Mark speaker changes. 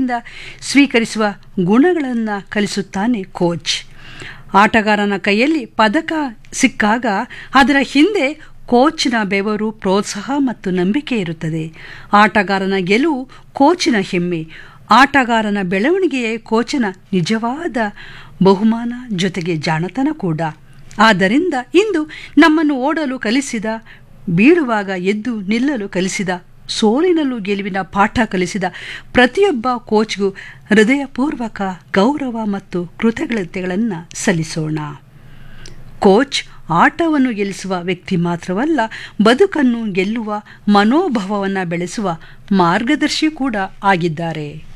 Speaker 1: ಪ್ರೀತಿಯಿಂದ ಸ್ವೀಕರಿಸುವ ಗುಣಗಳನ್ನು ಕಲಿಸುತ್ತಾನೆ ಕೋಚ್ ಆಟಗಾರನ ಕೈಯಲ್ಲಿ ಪದಕ ಸಿಕ್ಕಾಗ ಅದರ ಹಿಂದೆ ಕೋಚ್ನ ಬೆವರು ಪ್ರೋತ್ಸಾಹ ಮತ್ತು ನಂಬಿಕೆ ಇರುತ್ತದೆ ಆಟಗಾರನ ಗೆಲುವು ಕೋಚಿನ ಹೆಮ್ಮೆ ಆಟಗಾರನ ಬೆಳವಣಿಗೆಯೇ ಕೋಚನ ನಿಜವಾದ ಬಹುಮಾನ ಜೊತೆಗೆ ಜಾಣತನ ಕೂಡ ಆದ್ದರಿಂದ ಇಂದು ನಮ್ಮನ್ನು ಓಡಲು ಕಲಿಸಿದ ಬೀಳುವಾಗ ಎದ್ದು ನಿಲ್ಲಲು ಕಲಿಸಿದ ಸೋಲಿನಲ್ಲೂ ಗೆಲುವಿನ ಪಾಠ ಕಲಿಸಿದ ಪ್ರತಿಯೊಬ್ಬ ಕೋಚ್ಗೂ ಹೃದಯಪೂರ್ವಕ ಗೌರವ ಮತ್ತು ಕೃತಜ್ಞತೆಗಳನ್ನು ಸಲ್ಲಿಸೋಣ ಕೋಚ್ ಆಟವನ್ನು ಗೆಲ್ಲಿಸುವ ವ್ಯಕ್ತಿ ಮಾತ್ರವಲ್ಲ ಬದುಕನ್ನು ಗೆಲ್ಲುವ ಮನೋಭಾವವನ್ನು ಬೆಳೆಸುವ ಮಾರ್ಗದರ್ಶಿ ಕೂಡ ಆಗಿದ್ದಾರೆ